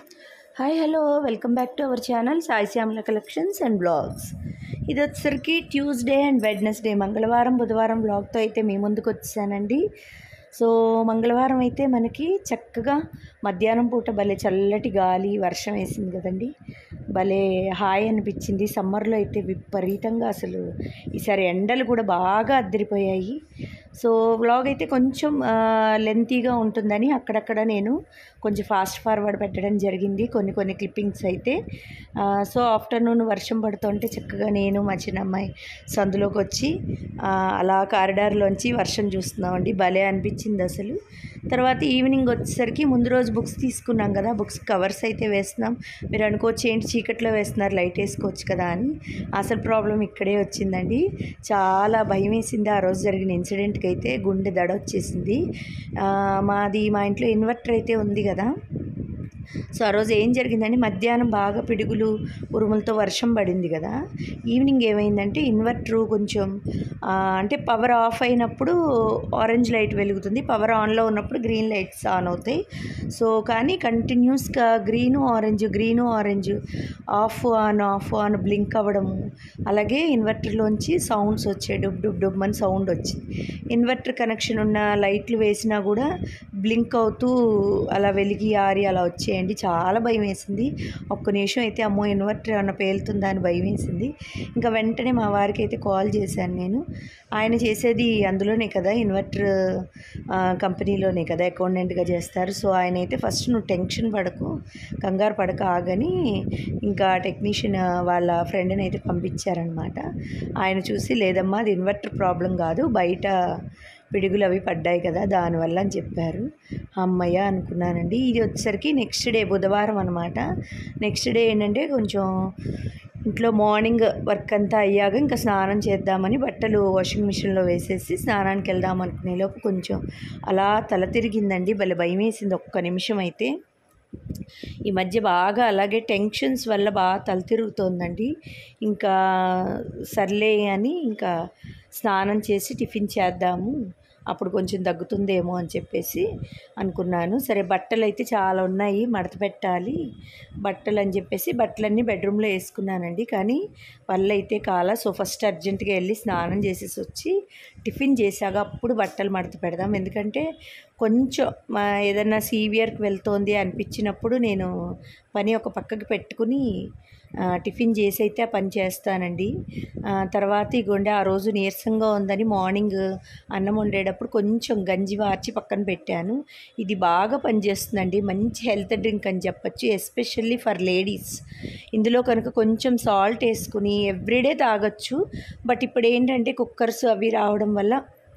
hi hello welcome back to our channel Sai Shyamala collections and blogs ఇది వచ్చేసరికి Tuesday and Wednesday మంగళవారం బుధవారం బ్లాగ్తో అయితే మీ ముందుకు వచ్చానండి సో మంగళవారం అయితే మనకి చక్కగా మధ్యాహ్నం పూట భలే చల్లటి గాలి వర్షం వేసింది కదండి భలే హాయ్ అనిపించింది సమ్మర్లో అయితే విపరీతంగా అసలు ఈసారి ఎండలు కూడా బాగా అద్దరిపోయాయి సో వ్లాగ్ అయితే కొంచెం లెంతీగా ఉంటుందని అక్కడక్కడ నేను కొంచెం ఫాస్ట్ ఫార్వర్డ్ పెట్టడం జరిగింది కొన్ని కొన్ని క్లిప్పింగ్స్ అయితే ఆ, సో ఆఫ్టర్నూన్ వర్షం పడుతుంటే చక్కగా నేను మా చిన్న అమ్మాయి సందులోకి వచ్చి ఆ, అలా కారిడార్లోంచి వర్షం చూస్తున్నామండి భలే అనిపించింది అసలు తర్వాత ఈవినింగ్ వచ్చేసరికి ముందు రోజు బుక్స్ తీసుకున్నాం కదా బుక్స్ కవర్స్ అయితే వేస్తున్నాం మీరు అనుకోవచ్చు ఏంటి చీకట్లో వేస్తున్నారు లైట్ వేసుకోవచ్చు కదా అని అసలు ప్రాబ్లం ఇక్కడే వచ్చిందండి చాలా భయం వేసింది ఆ రోజు జరిగిన ఇన్సిడెంట్కి అయితే గుండె దడ వచ్చేసింది ఆ, మాది మా ఇంట్లో ఇన్వర్టర్ అయితే ఉంది కదా సో ఆ రోజు ఏం జరిగిందంటే మధ్యాహ్నం బాగా పిడుగులు ఉరుములతో వర్షం పడింది కదా ఈవినింగ్ ఏమైందంటే ఇన్వర్టర్ కొంచెం ఆ, అంటే పవర్ ఆఫ్ అయినప్పుడు ఆరెంజ్ లైట్ వెలుగుతుంది పవర్ ఆన్లో ఉన్నప్పుడు గ్రీన్ లైట్స్ ఆన్ అవుతాయి సో కానీ కంటిన్యూస్గా green orange green orange off on off on blink అవ్వడము అలాగే ఇన్వర్టర్లోంచి సౌండ్స్ వచ్చాయి డుబ్ డుబ్ డుబ్ అని సౌండ్ వచ్చింది ఇన్వర్టర్ కనెక్షన్ ఉన్న లైట్లు వేసినా కూడా బ్లింక్ అవుతూ అలా వెలిగి ఆరి అలా వచ్చేయండి చాలా భయం వేసింది ఒక్క నిమిషం అయితే అమ్మో ఇన్వర్టర్ ఏమన్నా పేలుతుందా అని భయం వేసింది ఇంకా వెంటనే మా వారికి అయితే కాల్ చేశాను నేను ఆయన చేసేది అందులోనే కదా ఇన్వర్టర్ ఆ, కంపెనీలోనే కదా అకౌంటెంట్గా చేస్తారు సో ఆయన అయితే ఫస్ట్ నువ్వు టెన్షన్ పడకు కంగారు పడక ఆగని ఇంకా టెక్నీషియన్ వాళ్ళ ఫ్రెండ్ని అయితే పంపించారనమాట ఆయన చూసి లేదమ్మా అది ఇన్వర్టర్ ప్రాబ్లం కాదు బయట పిడుగులు అవి పడ్డాయి కదా దానివల్ల అని చెప్పారు అమ్మయ్య అనుకున్నానండి ఇది వచ్చేసరికి నెక్స్ట్ డే బుధవారం అనమాట నెక్స్ట్ డే ఏంటంటే కొంచెం ఇంట్లో మార్నింగ్ వర్క్ అంతా అయ్యాక ఇంకా స్నానం చేద్దామని బట్టలు వాషింగ్ మిషన్లో వేసేసి స్నానానికి వెళ్దాం అనుకునే లోపు కొంచెం అలా తల తిరిగిందండి భలే భయం వేసింది ఒక్క నిమిషం అయితే ఈ మధ్య బాగా అలాగే టెన్షన్స్ వల్ల బాగా తల తిరుగుతోందండి ఇంకా సర్లే అని ఇంకా స్నానం చేసి టిఫిన్ చేద్దాము అప్పుడు కొంచెం తగ్గుతుందేమో అని చెప్పేసి అనుకున్నాను సరే బట్టలు అయితే చాలా ఉన్నాయి మడత పెట్టాలి బట్టలు అని చెప్పేసి బట్టలన్నీ బెడ్రూమ్లో వేసుకున్నానండి కానీ వల్ల అయితే కాల సో ఫస్ట్ అర్జెంటుగా వెళ్ళి స్నానం చేసేసి వచ్చి టిఫిన్ చేశాక అప్పుడు బట్టలు మడత పెడదాం ఎందుకంటే కొంచెం మా ఏదన్నా సీవియర్కి వెళ్తోంది అనిపించినప్పుడు నేను పని ఒక పక్కకి పెట్టుకుని ఆ, టిఫిన్ చేసి అయితే ఆ పని చేస్తానండి ఆ, తర్వాత ఇగోండి ఆ రోజు నీరసంగా ఉందని మార్నింగ్ అన్నం వండేటప్పుడు కొంచెం గంజి వార్చి పక్కన పెట్టాను ఇది బాగా పనిచేస్తుందండి మంచి హెల్త్ డ్రింక్ అని చెప్పచ్చు ఎస్పెషల్లీ ఫర్ లేడీస్ ఇందులో కనుక కొంచెం సాల్ట్ వేసుకుని ఎవ్రీడే తాగొచ్చు బట్ ఇప్పుడు ఏంటంటే కుక్కర్స్ అవి రావడం వల్ల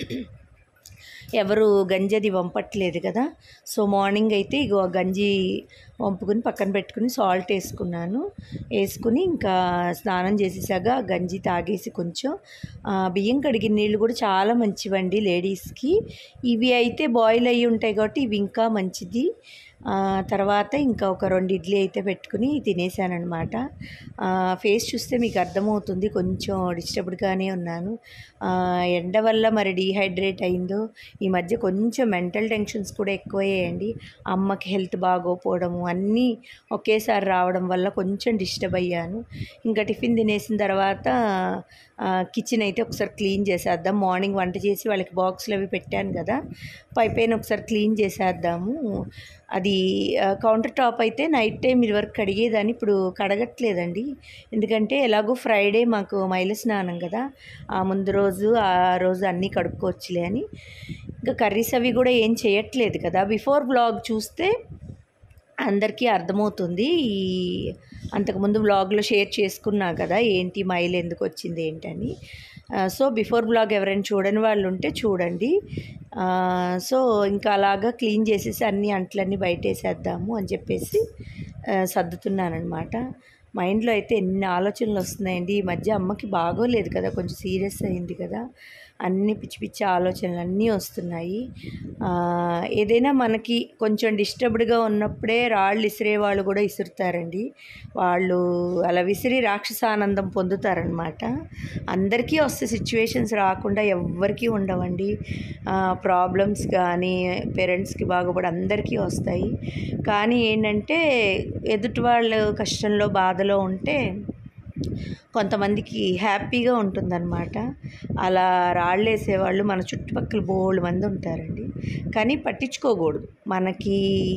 ఎవరు గంజి అది వంపట్లేదు కదా సో మార్నింగ్ అయితే ఇగో ఆ గంజి వంపుకుని పక్కన పెట్టుకుని సాల్ట్ వేసుకున్నాను వేసుకుని ఇంకా స్నానం చేసేసాక ఆ గంజి తాగేసి కొంచెం ఆ, బియ్యం కడిగిన నీళ్ళు కూడా చాలా మంచివండి లేడీస్కి ఇవి అయితే బాయిల్ అయ్యి ఉంటాయి కాబట్టి ఇవి ఇంకా మంచిది ఆ, తర్వాత ఇంకా ఒక రెండు ఇడ్లీ అయితే పెట్టుకుని తినేసానమాట ఫేస్ చూస్తే మీకు అర్థమవుతుంది కొంచెం డిస్టర్బ్డ్గానే ఉన్నాను ఆ, ఎండ వల్ల మరి డీహైడ్రేట్ అయిందో ఈ మధ్య కొంచెం మెంటల్ టెన్షన్స్ కూడా ఎక్కువయ్యాయండి అమ్మకి హెల్త్ బాగోపోవడము అన్నీ ఒకేసారి రావడం వల్ల కొంచెం డిస్టర్బ్ అయ్యాను ఇంకా టిఫిన్ తినేసిన తర్వాత కిచెన్ అయితే ఒకసారి క్లీన్ చేసేద్దాం మార్నింగ్ వంట చేసి వాళ్ళకి బాక్సులు అవి పెట్టాను కదా పై పైన ఒకసారి క్లీన్ చేసేద్దాము అది కౌంటర్ టాప్ అయితే నైట్ టైం ఇదివరకు కడిగేదాన్ని ఇప్పుడు కడగట్లేదండి ఎందుకంటే ఎలాగో ఫ్రైడే మాకు మైల స్నానం కదా ఆ ముందు రోజు ఆ రోజు అన్నీ కడుక్కోవచ్చులే అని ఇంకా కర్రీస్ అవి కూడా ఏం చేయట్లేదు కదా బిఫోర్ బ్లాగ్ చూస్తే అందరికీ అర్థమవుతుంది ఈ అంతకుముందు వ్లాగ్లో షేర్ చేసుకున్నా కదా ఏంటి మైల్ ఎందుకు వచ్చింది ఏంటని ఆ, సో బిఫోర్ బ్లాగ్ ఎవరైనా చూడని వాళ్ళు ఉంటే చూడండి ఆ, సో ఇంకా అలాగా క్లీన్ చేసేసి అన్ని అంట్లన్నీ బయటేసేద్దాము అని చెప్పేసి ఆ, సర్దుతున్నానమాట మైండ్లో అయితే ఎన్ని ఆలోచనలు వస్తున్నాయండి ఈ మధ్య అమ్మకి బాగోలేదు కదా కొంచెం సీరియస్ అయింది కదా అన్ని పిచ్చి పిచ్చి ఆలోచనలు అన్నీ వస్తున్నాయి ఆ, ఏదైనా మనకి కొంచెం డిస్టర్బ్డ్గా ఉన్నప్పుడే రాళ్ళు విసిరే వాళ్ళు కూడా విసురుతారండి వాళ్ళు అలా విసిరి రాక్షసానందం పొందుతారనమాట అందరికీ వస్తే సిచ్యువేషన్స్ రాకుండా ఎవ్వరికీ ఉండవండి ప్రాబ్లమ్స్ కానీ పేరెంట్స్కి బాగుపడి అందరికీ వస్తాయి కానీ ఏంటంటే ఎదుటి వాళ్ళు కష్టంలో బాధలో ఉంటే కొంతమందికి హ్యాపీగా ఉంటుందన్నమాట అలా రాళ్ళేసేవాళ్ళు మన చుట్టుపక్కల బోళ్ళు మంది ఉంటారండి కానీ పట్టించుకోకూడదు మనకి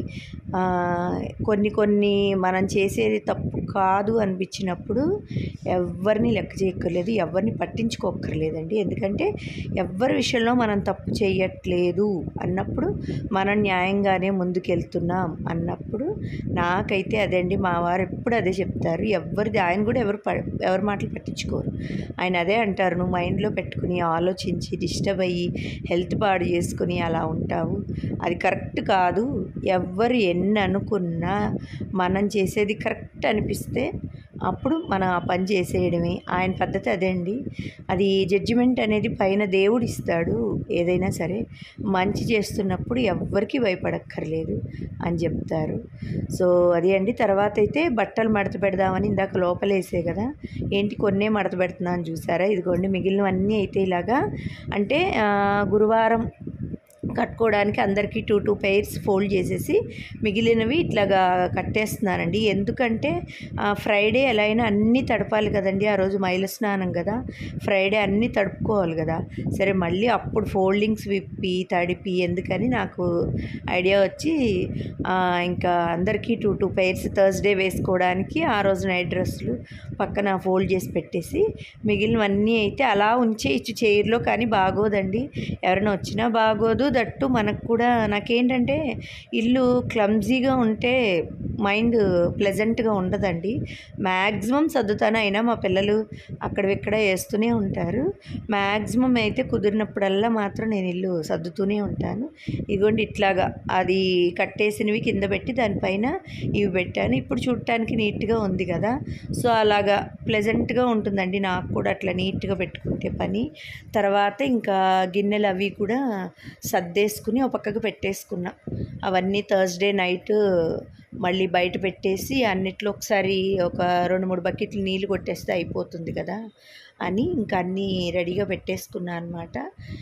ఆ, కొన్ని కొన్ని మనం చేసేది తప్పు కాదు అనిపించినప్పుడు ఎవరిని లెక్క చేయక్కర్లేదు ఎవరిని పట్టించుకోక్కర్లేదండి ఎందుకంటే ఎవరి విషయంలో మనం తప్పు చేయట్లేదు అన్నప్పుడు మనం న్యాయంగానే ముందుకెళ్తున్నాం అన్నప్పుడు నాకైతే అదండి మా వారు ఎప్పుడు అదే చెప్తారు ఎవరిది ఆయన కూడా ఎవరు ప- ఎవరి మాటలు పట్టించుకోరు ఆయన అదే అంటారు నువ్వు మైండ్లో పెట్టుకుని ఆలోచించి డిస్టర్బ్ అయ్యి హెల్త్ పాడు చేసుకుని అలా ఉంటావు అది కరెక్ట్ కాదు ఎవ్వరు ఎన్ని అనుకున్నా మనం చేసేది కరెక్ట్ అనిపిస్తే అప్పుడు మనం ఆ పని చేసేయడమే ఆయన పద్ధతి అదే అండి అది జడ్జిమెంట్ అనేది పైన దేవుడు ఇస్తాడు ఏదైనా సరే మంచి చేస్తున్నప్పుడు ఎవ్వరికీ భయపడక్కర్లేదు అని చెప్తారు సో అది అండి తర్వాత అయితే బట్టలు మడత పెడదామని ఇందాక లోపలేసే కదా ఏంటి కొన్నే మడత పెడుతున్నాను చూసారా ఇదిగోండి మిగిలినవన్నీ అయితే ఇలాగా అంటే ఆ, గురువారం కట్టుకోవడానికి అందరికీ టూ టూ పెయిర్స్ ఫోల్డ్ చేసేసి మిగిలినవి ఇట్లాగా కట్టేస్తున్నానండి ఎందుకంటే ఆ, ఫ్రైడే ఎలా అయినా అన్నీ తడపాలి కదండి ఆ రోజు మైల స్నానం కదా ఫ్రైడే అన్నీ తడుపుకోవాలి కదా సరే మళ్ళీ అప్పుడు ఫోల్డింగ్స్ విప్పి తడిపి ఎందుకని నాకు ఐడియా వచ్చి ఆ, ఇంకా అందరికీ టూ టూ పెయిర్స్ థర్స్డే వేసుకోవడానికి ఆ రోజు నైట్ డ్రెస్సులు పక్కన ఫోల్డ్ చేసి పెట్టేసి మిగిలినవన్నీ అయితే అలా ఉంచేయచ్చు చైర్లో కానీ బాగోదండి ఎవరైనా వచ్చినా బాగోదు దట్టు మనకు కూడా నాకేంటంటే ఇల్లు క్లమ్జీగా ఉంటే మైండ్ ప్లెజెంట్గా ఉండదండి మ్యాక్సిమం సర్దుతాను అయినా మా పిల్లలు అక్కడిక్కడ వేస్తూనే ఉంటారు మ్యాక్సిమం అయితే కుదిరినప్పుడల్లా మాత్రం నేను ఇల్లు సర్దుతూనే ఉంటాను ఇదిగోండి ఇట్లాగా అది కట్టేసినవి కింద పెట్టి దానిపైన ఇవి పెట్టాను ఇప్పుడు చూడటానికి నీట్గా ఉంది కదా సో అలాగా ప్లెజెంట్గా ఉంటుందండి నాకు కూడా అట్లా నీట్గా పెట్టుకుంటే పని తర్వాత ఇంకా గిన్నెలు అవి కూడా సర్దేసుకుని ఒక పక్కకు పెట్టేసుకున్నా అవన్నీ థర్స్డే నైట్ మళ్ళీ బయట పెట్టేసి అన్నిట్లో ఒకసారి ఒక రెండు మూడు బకెట్లు నీళ్ళు కొట్టేస్తే అయిపోతుంది కదా అని ఇంకా అన్నీ రెడీగా పెట్టేసుకున్నా అనమాట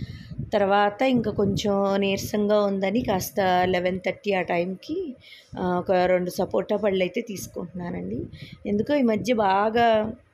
తర్వాత ఇంకా కొంచెం నీరసంగా ఉందని కాస్త లెవెన్ థర్టీ ఆ టైంకి ఆ, ఒక రెండు సపోటా పళ్ళు అయితే తీసుకుంటున్నానండి ఎందుకో ఈ మధ్య బాగా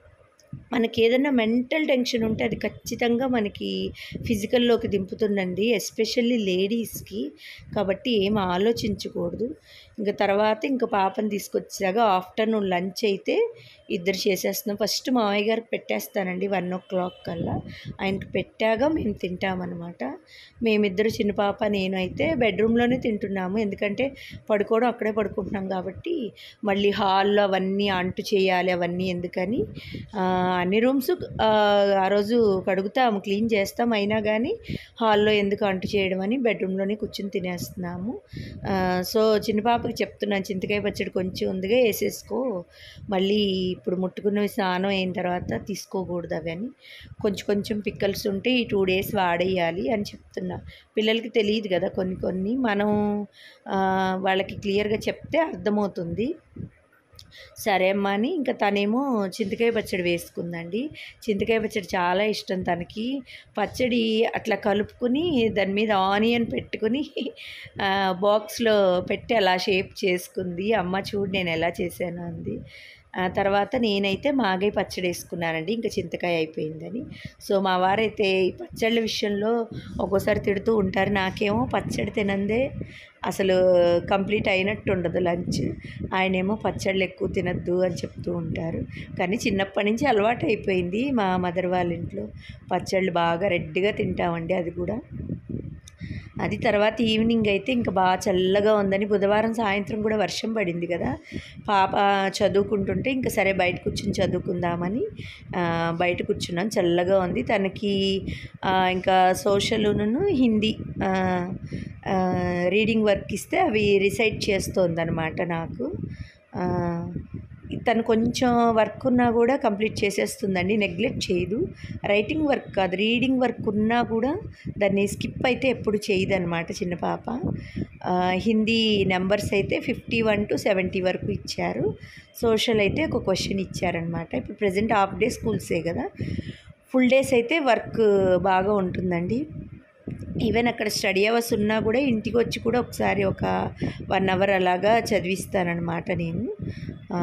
మనకి ఏదైనా మెంటల్ టెన్షన్ ఉంటే అది ఖచ్చితంగా మనకి ఫిజికల్లోకి దింపుతుందండి ఎస్పెషల్లీ లేడీస్కి కాబట్టి ఏం ఆలోచించకూడదు ఇంకా తర్వాత ఇంకా పాపని తీసుకొచ్చాక ఆఫ్టర్నూన్ లంచ్ అయితే ఇద్దరు చేసేస్తున్నాం ఫస్ట్ మామయ్య గారికి పెట్టేస్తానండి వన్ ఓ క్లాక్ కల్లా ఆయనకి పెట్టాక మేము తింటామన్నమాట మేమిద్దరు చిన్న పాప నేను అయితే బెడ్రూమ్లోనే తింటున్నాము ఎందుకంటే పడుకోవడం అక్కడే పడుకుంటున్నాం కాబట్టి మళ్ళీ హాల్లో అవన్నీ అంటు చేయాలి అవన్నీ ఎందుకని ఆ, అన్ని రూమ్స్ ఆ రోజు కడుగుతాము క్లీన్ చేస్తాం అయినా కానీ హాల్లో ఎందుకు అంటు చేయడం అని బెడ్రూమ్లోనే కూర్చుని తినేస్తున్నాము ఆ, సో చిన్న పాపకి చెప్తున్నాను చింతకాయ పచ్చడి కొంచెం ఉందిగా వేసేసుకో మళ్ళీ ఇప్పుడు ముట్టుకున్నవి స్నానం అయిన తర్వాత తీసుకోకూడదు అవి అని కొంచెం కొంచెం పిక్కల్స్ ఉంటే ఈ టూ డేస్ వాడేయాలి అని చెప్తున్నా పిల్లలకి తెలియదు కదా కొన్ని కొన్ని మనం ఆ, వాళ్ళకి క్లియర్గా చెప్తే అర్థమవుతుంది సరే అమ్మా అని ఇంకా తనేమో చింతకాయ పచ్చడి వేసుకుందండి చింతకాయ పచ్చడి చాలా ఇష్టం తనకి పచ్చడి అట్లా కలుపుకుని దాని మీద ఆనియన్ పెట్టుకుని ఆ, బాక్స్లో పెట్టి అలా షేప్ చేసుకుంది అమ్మ చూడు నేను ఎలా చేశాను అంది ఆ తర్వాత నేనైతే మాగాయ పచ్చడి వేసుకున్నానండి ఇంకా చింతకాయ అయిపోయిందని సో మా వారైతే ఈ పచ్చళ్ళ విషయంలో ఒక్కోసారి తిడుతూ ఉంటారు నాకేమో పచ్చడి తినందే అసలు కంప్లీట్ అయినట్టు ఉండదు లంచ్ ఆయనేమో పచ్చళ్ళు ఎక్కువ తినద్దు అని చెప్తూ ఉంటారు కానీ చిన్నప్పటి నుంచి అలవాటు అయిపోయింది మా మదర్ వాళ్ళ ఇంట్లో పచ్చళ్ళు బాగా రెడ్డిగా తింటామండి అది కూడా అది తర్వాత ఈవినింగ్ అయితే ఇంకా బాగా చల్లగా ఉందని బుధవారం సాయంత్రం కూడా వర్షం పడింది కదా పాప చదువుకుంటుంటే ఇంకా సరే బయట కూర్చుని చదువుకుందామని ఆ, బయట కూర్చున్నాం చల్లగా ఉంది తనకి ఆ, ఇంకా సోషల్ను హిందీ ఆ, ఆ, రీడింగ్ వర్క్ ఇస్తే అవి రిసైట్ చేస్తోందనమాట నాకు ఆ, తను కొంచెం వర్క్ ఉన్నా కూడా కంప్లీట్ చేసేస్తుందండి నెగ్లెక్ట్ చేయదు రైటింగ్ వర్క్ కాదు రీడింగ్ వర్క్ ఉన్నా కూడా దాన్ని స్కిప్ అయితే ఎప్పుడు చేయదు అనమాట చిన్న పాప ఆ, హిందీ నెంబర్స్ అయితే ఫిఫ్టీ వన్ టు సెవెంటీ వరకు ఇచ్చారు సోషల్ అయితే ఒక క్వశ్చన్ ఇచ్చారనమాట ఇప్పుడు ప్రజెంట్ హాఫ్ డే స్కూల్సే కదా ఫుల్ డేస్ అయితే వర్క్ బాగా ఉంటుందండి ఈవెన్ అక్కడ స్టడీ అవర్స్ ఉన్నా కూడా ఇంటికి వచ్చి కూడా ఒకసారి ఒక వన్ అవర్ అలాగా చదివిస్తానన్నమాట నేను ఆ,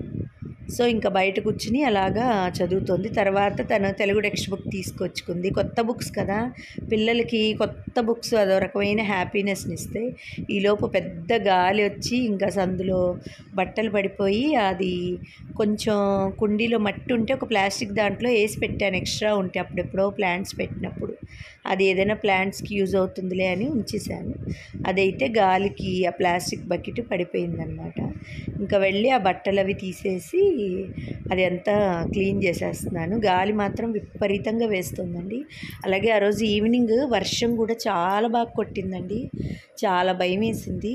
సో ఇంకా బయట కూర్చుని అలాగా చదువుతుంది తర్వాత తను తెలుగు టెక్స్ట్ బుక్ తీసుకొచ్చుకుంది కొత్త బుక్స్ కదా పిల్లలకి కొత్త బుక్స్ అదో రకమైన హ్యాపీనెస్ని ఇస్తాయి ఈలోపు పెద్ద గాలి వచ్చి ఇంకా సందులో బట్టలు పడిపోయి అది కొంచెం కుండీలో మట్టి ఉంటే ఒక ప్లాస్టిక్ దాంట్లో వేసి పెట్టాను ఎక్స్ట్రా ఉంటే అప్పుడెప్పుడో ప్లాంట్స్ పెట్టినప్పుడు అది ఏదైనా ప్లాంట్స్కి యూజ్ అవుతుందిలే అని ఉంచేసాను అదైతే గాలికి ఆ ప్లాస్టిక్ బకెట్ పడిపోయిందనమాట ఇంకా వెళ్ళి ఆ బట్టలు అవి తీసేసి అది అంతా క్లీన్ చేసేస్తున్నాను గాలి మాత్రం విపరీతంగా వేస్తుందండి అలాగే ఆ రోజు ఈవినింగ్ వర్షం కూడా చాలా బాగా కొట్టిందండి చాలా భయం వేసింది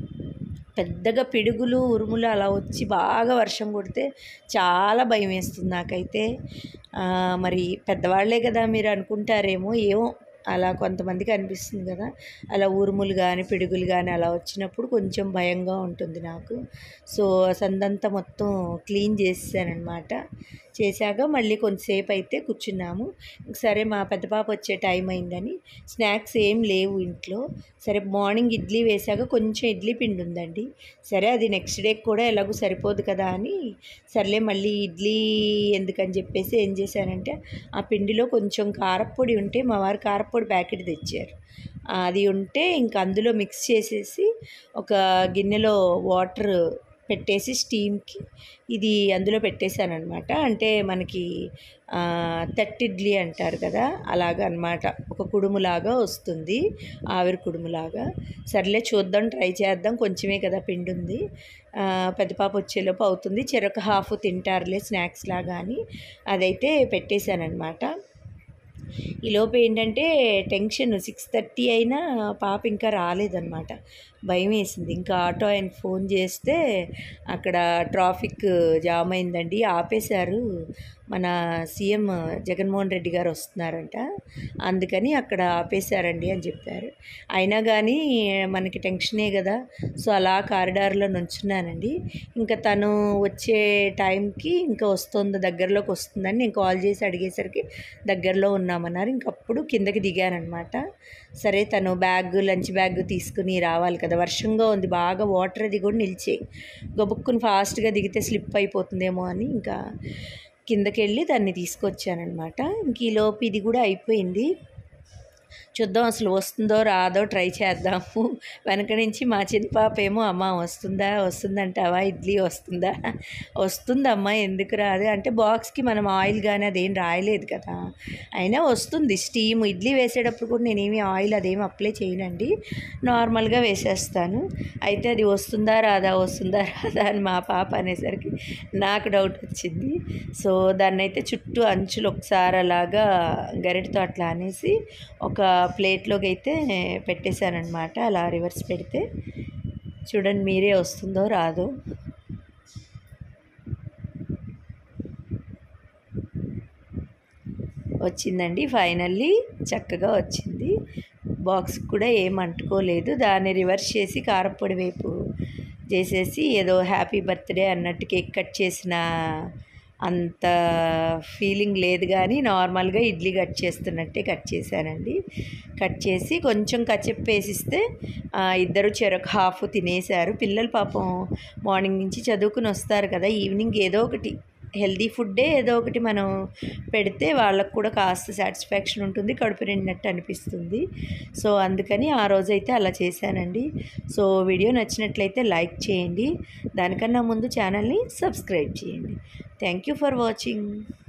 పెద్దగా పిడుగులు ఉరుములు అలా వచ్చి బాగా వర్షం కొడితే చాలా భయం వేస్తుంది నాకైతే ఆ, మరి పెద్దవాళ్లే కదా మీరు అనుకుంటారేమో ఏమో అలా కొంతమందికి అనిపిస్తుంది కదా అలా ఉరుములు కానీ పిడుగులు కానీ అలా వచ్చినప్పుడు కొంచెం భయంగా ఉంటుంది నాకు సో సందంతా మొత్తం క్లీన్ చేసానమాట చేశాక మళ్ళీ కొంతసేపు అయితే కూర్చున్నాము సరే మా పెద్ద పాప వచ్చే టైం అయిందని స్నాక్స్ ఏం లేవు ఇంట్లో సరే మార్నింగ్ ఇడ్లీ వేశాక కొంచెం ఇడ్లీ పిండి ఉందండి సరే అది నెక్స్ట్ డే కూడా ఎలాగో సరిపోదు కదా అని సర్లే మళ్ళీ ఇడ్లీ ఎందుకని చెప్పేసి ఏం చేశానంటే ఆ పిండిలో కొంచెం కారప్పొడి ఉంటే మా వారు కారప్పొడి ప్యాకెట్ తెచ్చారు అది ఉంటే ఇంకా అందులో మిక్స్ చేసేసి ఒక గిన్నెలో వాటర్ పెట్టేసి స్టీమ్కి ఇది అందులో పెట్టేశాను అనమాట అంటే మనకి ఆ, తట్టి ఇడ్లీ అంటారు కదా అలాగా అనమాట ఒక కుడుములాగా వస్తుంది ఆవిరి కుడుములాగా సర్లే చూద్దాం ట్రై చేద్దాం కొంచెమే కదా పిండి ఉంది ఆ, పెద్ద పాప వచ్చేలోపు అవుతుంది చెరొక హాఫ్ తింటారులే స్నాక్స్ లాగా అని అదైతే పెట్టేశానమాట ఈలోపు ఏంటంటే టెన్షన్ సిక్స్ థర్టీ అయినా పాప ఇంకా రాలేదన్నమాట భయం వేసింది ఇంకా ఆటో ఆయన ఫోన్ చేస్తే అక్కడ ట్రాఫిక్ జామ్ అయిందండి ఆపేశారు మన సీఎం జగన్మోహన్ రెడ్డి గారు వస్తున్నారంట అందుకని అక్కడ ఆపేశారండి అని చెప్పారు అయినా కానీ మనకి టెన్షనే కదా సో అలా కారిడార్లో నుంచున్నానండి ఇంకా తను వచ్చే టైంకి ఇంకా వస్తుంది దగ్గరలోకి వస్తుందని నేను కాల్ చేసి అడిగేసరికి దగ్గరలో ఉన్నామన్నారు ఇంకప్పుడు కిందకి దిగానమాట సరే తను బ్యాగ్ లంచ్ బ్యాగ్ తీసుకుని రావాలి కదా వర్షంగా ఉంది బాగా వాటర్ అది కూడా నిలిచే గబుక్కుని ఫాస్ట్గా దిగితే స్లిప్ అయిపోతుందేమో అని ఇంకా కిందకి వెళ్ళి దాన్ని తీసుకొచ్చానమాట ఇంక ఈలోపు ఇది కూడా అయిపోయింది చూద్దాం అసలు వస్తుందో రాదో ట్రై చేద్దాము వెనక నుంచి మా చిన్న పాప ఏమో అమ్మ వస్తుందా వస్తుందంటావా ఇడ్లీ వస్తుందా వస్తుందమ్మా ఎందుకు రాదు అంటే బాక్స్కి మనం ఆయిల్ కానీ అదేం రాయలేదు కదా అయినా వస్తుంది స్టీమ్ ఇడ్లీ వేసేటప్పుడు కూడా నేనేమి ఆయిల్ అదేమి అప్లై చేయనండి నార్మల్గా వేసేస్తాను అయితే అది వస్తుందా రాదా వస్తుందా రాదా అని మా పాప అనేసరికి నాకు డౌట్ వచ్చింది సో దాన్ని అయితే చుట్టూ అంచులు ఒకసారి అలాగా గరిటతో అట్లా అనేసి ఒక ప్లేట్లోకి అయితే పెట్టేశానమాట అలా రివర్స్ పెడితే చూడండి మీరే వస్తుందో రాదో వచ్చిందండి ఫైనల్లీ చక్కగా వచ్చింది బాక్స్ కూడా ఏం అంటుకోలేదు దాన్ని రివర్స్ చేసి కారపొడి వైపు చేసేసి ఏదో హ్యాపీ బర్త్డే అన్నట్టు కేక్ కట్ చేసిన అంత ఫీలింగ్ లేదు కానీ నార్మల్గా ఇడ్లీ కట్ చేస్తున్నట్టే కట్ చేశానండి కట్ చేసి కొంచెం కచ్చెప్పు వేసిస్తే ఆ, ఇద్దరు చెరొక హాఫ్ తినేశారు పిల్లలు పాపం మార్నింగ్ నుంచి చదువుకుని వస్తారు కదా ఈవినింగ్ ఏదో ఒకటి హెల్దీ ఫుడ్డే ఏదో ఒకటి మనం పెడితే వాళ్ళకు కూడా కాస్త సాటిస్ఫాక్షన్ ఉంటుంది కడుపు నిండినట్టు అనిపిస్తుంది సో అందుకని ఆ రోజైతే అలా చేశానండి సో వీడియో నచ్చినట్లయితే లైక్ చేయండి దానికన్నా ముందు ఛానల్ని సబ్స్క్రైబ్ చేయండి థ్యాంక్ యూ ఫర్ వాచింగ్